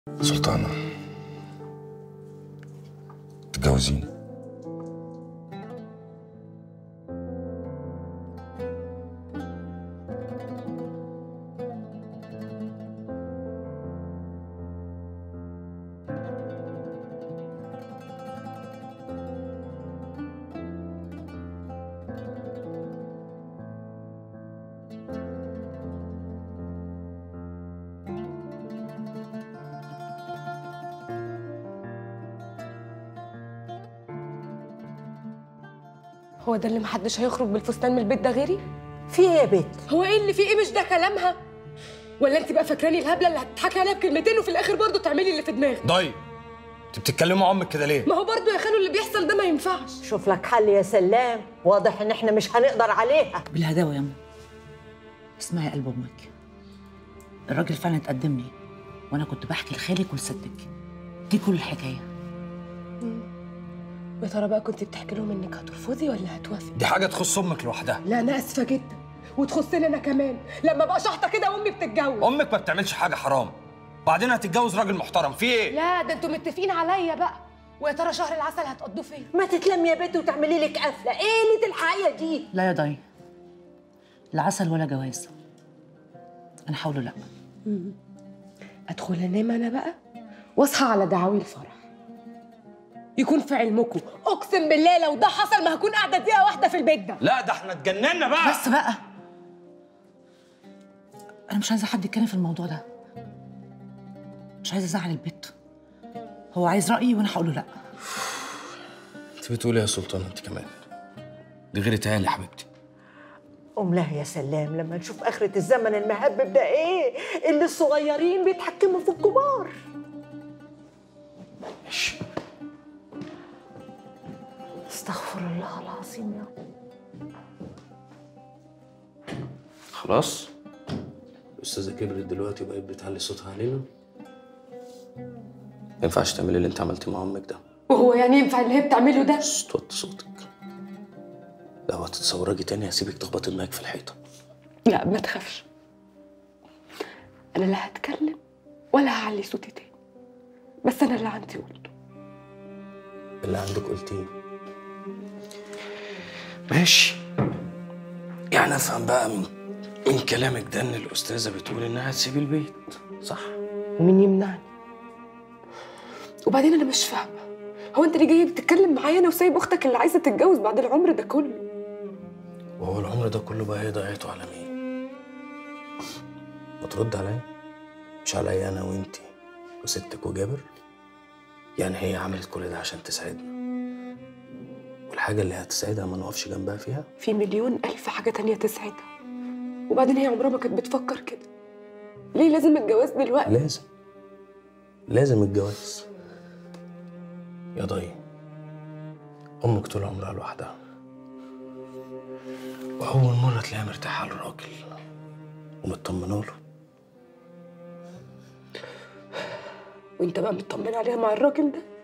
سلطانة تتجوزيني هو ده اللي محدش هيخرج بالفستان من البيت ده غيري في ايه يا بت هو ايه اللي فيه ايه مش ده كلامها ولا انت بقى فاكراني الهبله اللي هتضحكي عليها بكلمتين وفي الاخر برضه تعملي اللي في دماغك ضي انت بتتكلموا عمك كده ليه؟ ما هو برضه يا خالو اللي بيحصل ده ما ينفعش شوف لك حل يا سلام واضح ان احنا مش هنقدر عليها بالهداوة يا أمه اسمعي قلب أمك الراجل فعلا اتقدم لي وأنا كنت بحكي لخالك ولستك دي كل الحكاية يا ترى بقى كنت بتحكي لهم انك هترفضي ولا هتوافقي دي حاجه تخص امك لوحدها لا انا اسفه جدا وتخصني انا كمان لما بقى شحطه كده امي بتتجوز امك ما بتعملش حاجه حرام بعدين هتتجوز راجل محترم في ايه؟ لا ده انتوا متفقين عليا بقى ويا ترى شهر العسل هتقضوه فين ما تتلمي يا بت وتعملي لك قفله ايه اللي الحقيقه دي لا يا ضي لا عسل ولا جواز أنا حاوله لا ادخل انام انا بقى واصحى على دعاوي الفرح يكون في علمكم اقسم بالله لو ده حصل ما هكون قاعده دقيقه واحده في البيت ده لا ده احنا اتجننا بقى بس بقى أنا مش عايزة حد يتكلم في الموضوع ده مش عايزة أزعل البت هو عايز رأيي وأنا هقوله لأ انت بتقولي يا سلطان انت كمان دي غير تاني يا حبيبتي ام له يا سلام لما نشوف اخره الزمن المهبب ده ايه اللي الصغيرين بيتحكموا في الكبار ماشي استغفر الله العظيم يا رب خلاص الأستاذة كبرت دلوقتي وبقت بتعلي صوتها علينا ما ينفعش تعملي اللي انت عملتيه مع امك ده وهو يعني ينفع اللي هي بتعمله ده بس توطي صوتك لو هتتصورجي تاني هسيبك تخبطي دماغك في الحيطة لا ما تخافش انا لا هتكلم ولا هعلي صوتي تاني بس انا اللي عندي قلته اللي عندك قلتيه ماشي يعني افهم بقى من من كلامك ده ان الاستاذه بتقول انها هتسيب البيت صح ومين يمنعني وبعدين انا مش فاهمه هو انت ليه جاي بتتكلم معايا انا وسايب اختك اللي عايزه تتجوز بعد العمر ده كله وهو العمر ده كله بقى هي ضيعته على مين ما ترد عليا مش عليا انا وانتي وستك وجابر يعني هي عملت كل ده عشان تساعدنا والحاجة اللي هتساعدها ما نقفش جنبها فيها في مليون الف حاجه تانية تسعدها وبعدين هي عمرها ما كانت بتفكر كده ليه لازم الجواز دلوقتي لازم لازم الجواز يا ضي أمك طول عمرها لوحدها وأول مرة تلاقيها مرتاحة للراجل ومطمنة له وانت بقى مطمن عليها مع الراجل ده